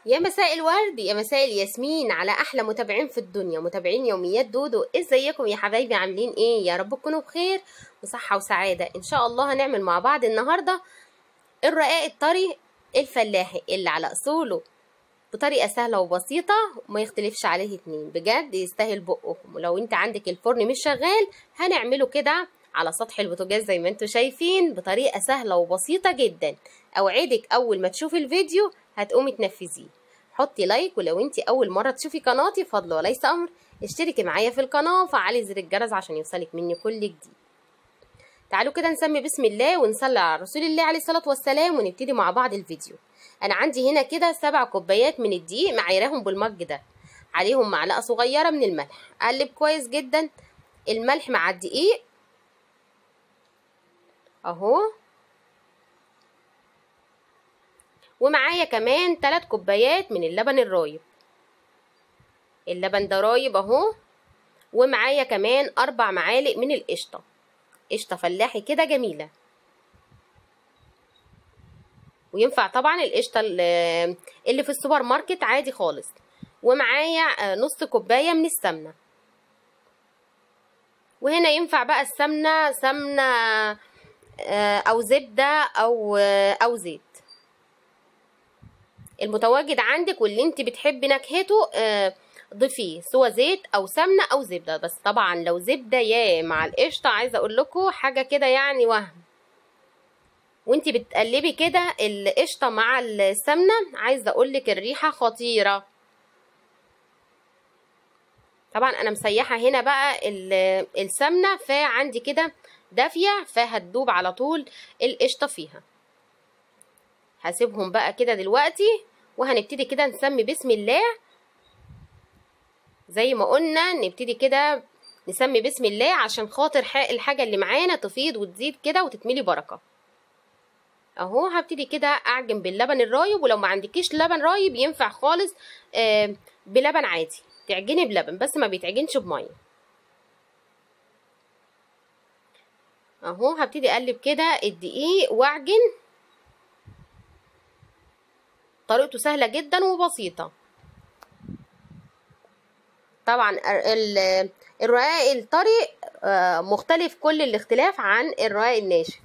يا مساء الورد يا مساء الياسمين على احلى متابعين في الدنيا متابعين يوميات دودو ازيكم يا حبايبي عاملين ايه يا رب تكونوا بخير وصحه وسعاده ان شاء الله هنعمل مع بعض النهارده الرقاق الطري الفلاحي اللي على اصوله بطريقه سهله وبسيطه وما يختلفش عليه اتنين بجد يستاهل بقكم ولو انت عندك الفرن مش شغال هنعمله كده على سطح البوتاجاز زي ما انتم شايفين بطريقه سهله وبسيطه جدا اوعدك اول ما تشوفي الفيديو هتقومي تنفذيه حطي لايك ولو انت اول مره تشوفي قناتي فضل وليس امر اشتركي معايا في القناه وفعلي زر الجرس عشان يوصلك مني كل جديد تعالوا كده نسمي بسم الله ونصلي على رسول الله عليه الصلاه والسلام ونبتدي مع بعض الفيديو انا عندي هنا كده سبع كوبايات من الدقيق معايراهم بالمج ده عليهم معلقه صغيره من الملح اقلب كويس جدا الملح مع الدقيق اهو ومعايا كمان 3 كوبايات من اللبن الرايب اللبن ده رايب اهو ومعايا كمان اربع معالق من القشطه قشطه فلاحي كده جميله وينفع طبعا القشطه اللي في السوبر ماركت عادي خالص ومعايا نص كوبايه من السمنه وهنا ينفع بقى السمنه سمنه او زبده او او زيت المتواجد عندك واللي انت بتحبي نكهته ضيفيه سواء زيت او سمنه او زبده بس طبعا لو زبده يا مع القشطه عايزه اقول لكم حاجه كده يعني وهم وانت بتقلبي كده القشطه مع السمنه عايزه اقول لك الريحه خطيره طبعا انا مسيحه هنا بقى السمنه فعندي كده دافيه فهتدوب على طول القشطه فيها هسيبهم بقى كده دلوقتي وهنبتدي كده نسمي بسم الله زي ما قلنا نبتدي كده نسمي بسم الله عشان خاطر الحاجة اللي معانا تفيض وتزيد كده وتتملي بركة اهو هبتدي كده اعجن باللبن الرايب ولو ما عندكيش لبن رايب ينفع خالص آه بلبن عادي تعجني بلبن بس ما بيتعجنش بميه اهو هبتدي اقلب كده الدقيق واعجن طريقته سهله جدا وبسيطه طبعا الرقاق الطري مختلف كل الاختلاف عن الرقاق الناشف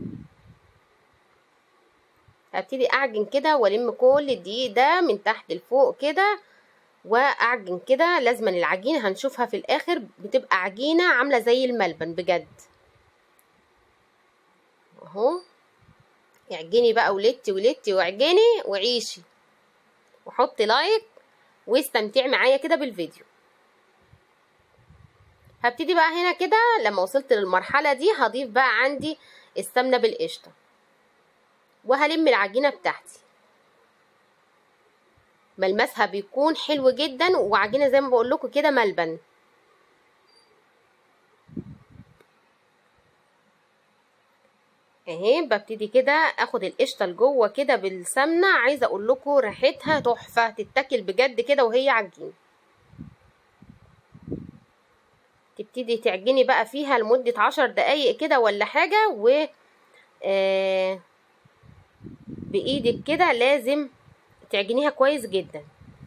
هبتدي اعجن كده والم كل الدقيق ده من تحت لفوق كده واعجن كده لازما العجينه هنشوفها في الاخر بتبقى عجينه عامله زي الملبن بجد اهو اعجني بقى ولتي ولتي واعجني وعيشي وحطي لايك واستمتعي معايا كده بالفيديو هبتدي بقى هنا كده لما وصلت للمرحله دي هضيف بقى عندي السمنه بالقشطه وهلم العجينه بتاعتي ملمسها بيكون حلو جدا وعجينه زي ما بقول لكم كده ملبن اهي ببتدي كده اخد القشطه لجوه كده بالسمنه عايزه اقول لكم ريحتها تحفه تتاكل بجد كده وهي عجين تبتدي تعجني بقى فيها لمده عشر دقايق كده ولا حاجه و آه بايدك كده لازم تعجنيها كويس جدا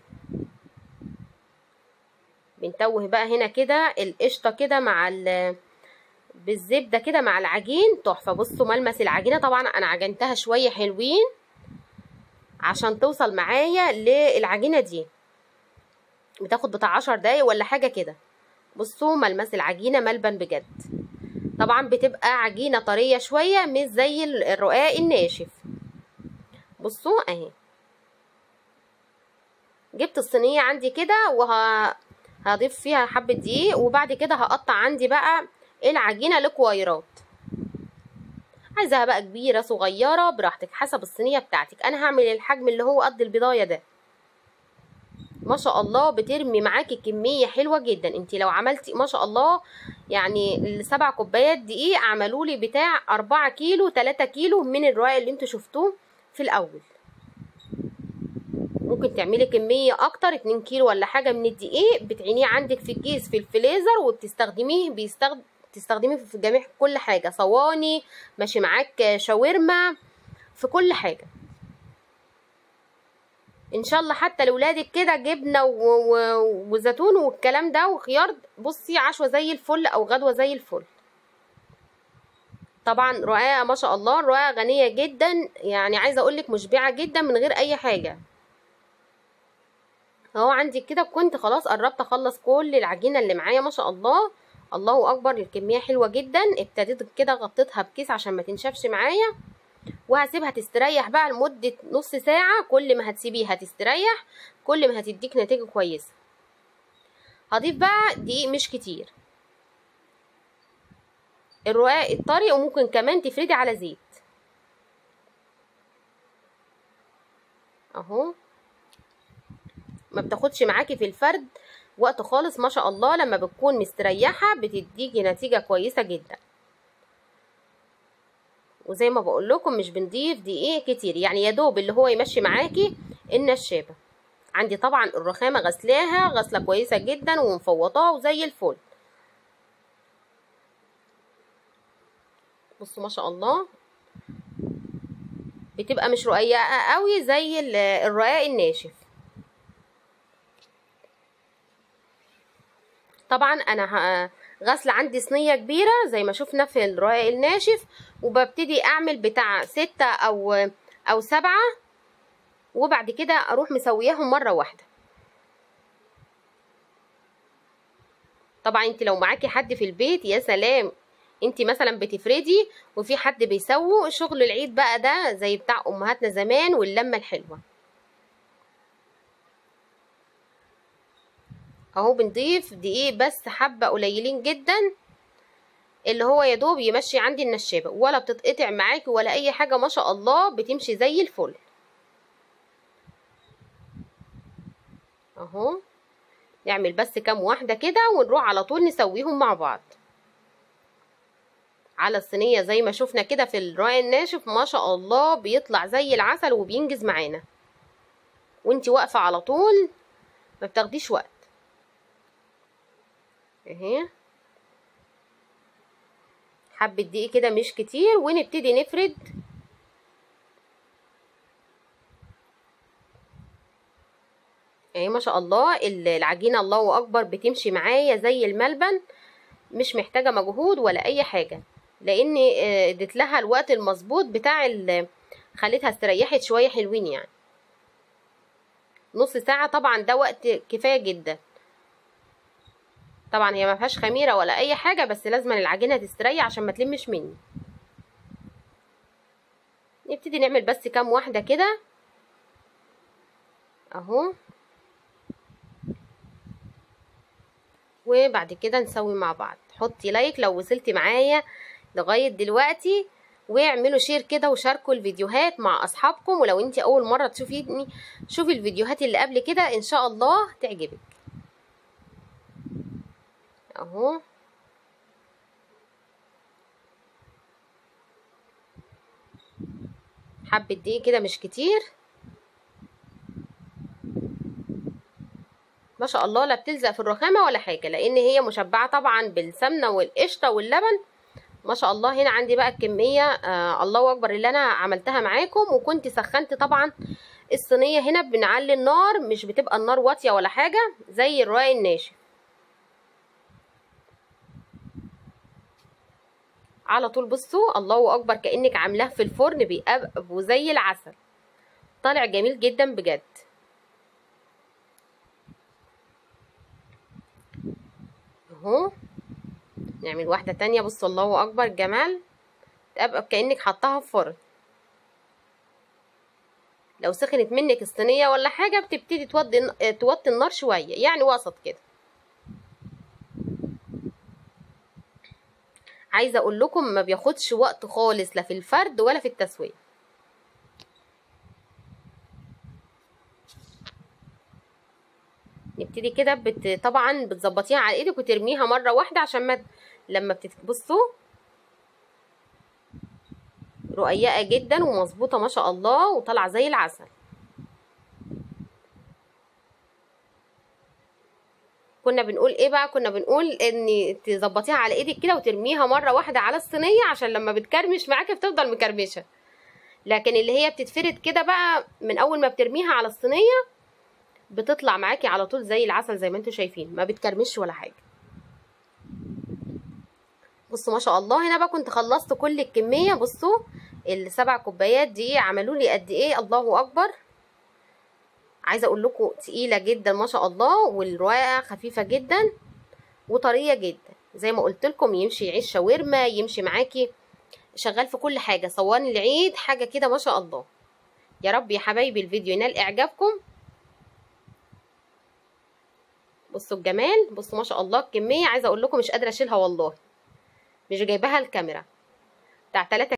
بنتوه بقى هنا كده القشطه كده مع بالزبده كده مع العجين تحفه بصوا ملمس العجينه طبعا انا عجنتها شويه حلوين عشان توصل معايا للعجينه دي بتاخد بتاع عشر دقايق ولا حاجه كده بصوا ملمس العجينه ملبن بجد طبعا بتبقى عجينه طريه شويه مش زي الرقاق الناشف بصوا اهي جبت الصينيه عندي كده وهضيف فيها حبه دقيق وبعد كده هقطع عندي بقى العجينه لكويرات عايزاها بقى كبيره صغيره براحتك حسب الصينيه بتاعتك انا هعمل الحجم اللي هو قد البضايه ده ما شاء الله بترمي معاكي كميه حلوه جدا انت لو عملتي ما شاء الله يعني السبع كوبايات دقيق عملوا لي بتاع أربعة كيلو تلاتة كيلو من الرقاق اللي انتوا شفتوه في الاول ممكن تعملي كميه اكتر اتنين كيلو ولا حاجه من الدقيق بتعينيه عندك في الكيس في الفريزر وبتستخدميه بيستخدم تستخدميه في جميع كل حاجه صواني ماشي معاك شاورما في كل حاجه ان شاء الله حتى لاولادك كده جبنه و... و... وزيتون والكلام ده وخيار بصي عشوه زي الفل او غدوه زي الفل طبعا رقاقه ما شاء الله الرقاقه غنيه جدا يعني عايزه اقول لك مشبعه جدا من غير اي حاجه اهو عندي كده كنت خلاص قربت اخلص كل العجينه اللي معايا ما شاء الله الله اكبر الكميه حلوه جدا ابتديت كده غطيتها بكيس عشان ما تنشفش معايا وهسيبها تستريح بقى لمده نص ساعه كل ما هتسيبيها تستريح كل ما هتديك نتيجه كويسه هضيف بقى دقيق مش كتير الرقاق الطري وممكن كمان تفردي على زيت اهو ما بتاخدش معاكي في الفرد وقت خالص ما شاء الله لما بتكون مستريحه بتديكي نتيجه كويسه جدا وزي ما بقول لكم مش بنضيف دقيق كتير يعني يا دوب اللي هو يمشي معاكي النشابه عندي طبعا الرخامه غسلاها غسله كويسه جدا ومفوطاها وزي الفل بصوا ما شاء الله بتبقى مش رقيقه قوي زي الرقاق الناشف طبعا انا غسله عندي صينيه كبيره زي ما شفنا في الرقاق الناشف وببتدي اعمل بتاع ستة او او سبعة وبعد كده اروح مسوياهم مره واحده طبعا انت لو معاكي حد في البيت يا سلام انت مثلا بتفردي وفي حد بيسوي شغل العيد بقى ده زي بتاع امهاتنا زمان واللمه الحلوه اهو بنضيف دقيق بس حبه قليلين جدا اللي هو يا دوب يمشي عندي النشابه ولا بتتقطع معاكي ولا اي حاجه ما شاء الله بتمشي زي الفل اهو نعمل بس كام واحده كده ونروح على طول نسويهم مع بعض على الصينيه زي ما شفنا كده في الرقاق الناشف ما شاء الله بيطلع زي العسل وبينجز معانا وانتي واقفه على طول ما بتاخديش وقت اهي حبة دقيق كده مش كتير ونبتدي نفرد اهي ما شاء الله العجينة الله اكبر بتمشي معايا زي الملبن مش محتاجة مجهود ولا اي حاجة لان اديت لها الوقت المظبوط بتاع خليتها استريحت شوية حلوين يعني نص ساعة طبعا ده وقت كفاية جدا طبعا هي ما فيهاش خميره ولا اي حاجه بس لازم العجينه تستريح عشان ما تلمش مني نبتدي نعمل بس كام واحده كده اهو وبعد كده نسوي مع بعض حطي لايك لو وصلتي معايا لغايه دلوقتي واعملوا شير كده وشاركوا الفيديوهات مع اصحابكم ولو انت اول مره تشوفيني شوفي الفيديوهات اللي قبل كده ان شاء الله تعجبك اهو حبة دقيق كده مش كتير ما شاء الله لا بتلزق في الرخامة ولا حاجة لان هي مشبعة طبعا بالسمنة والقشطة واللبن ما شاء الله هنا عندي بقى الكمية آه الله اكبر اللي انا عملتها معاكم وكنت سخنت طبعا الصينية هنا بنعلي النار مش بتبقى النار واطية ولا حاجة زي الرقاق الناشف على طول بصوا الله اكبر كانك عاملاه في الفرن بيقبقب وزي العسل طالع جميل جدا بجد اهو نعمل واحده تانية بصوا الله اكبر جمال تقبقب كانك حطاها في فرن لو سخنت منك الصينيه ولا حاجه بتبتدي توطي توطي النار شويه يعني وسط كده عايزه اقول لكم ما بياخدش وقت خالص لا في الفرد ولا في التسويه نبتدي كده بت... طبعا بتظبطيها على ايدك وترميها مره واحده عشان ما لما بتبصوا رقيقه جدا ومظبوطه ما شاء الله وطالعه زي العسل كنا بنقول ايه بقى كنا بنقول ان تظبطيها على ايدك كده وترميها مره واحده على الصينيه عشان لما بتكرمش معاكي بتفضل مكرمشه لكن اللي هي بتتفرد كده بقى من اول ما بترميها على الصينيه بتطلع معاكي على طول زي العسل زي ما انتم شايفين ما بتكرمش ولا حاجه بصوا ما شاء الله هنا بقى كنت خلصت كل الكميه بصوا السبع كوبايات دي عملوا لي قد ايه الله اكبر عايزه اقول لكم تقيله جدا ما شاء الله والروايه خفيفه جدا وطريه جدا زي ما قلت لكم يمشي يعيش شاورما يمشي معاكي شغال في كل حاجه صوان العيد حاجه كده ما شاء الله يا رب يا حبايبي الفيديو ينال اعجابكم بصوا الجمال بصوا ما شاء الله الكميه عايزه اقول لكم مش قادره اشيلها والله مش جايباها الكاميرا بتاع 3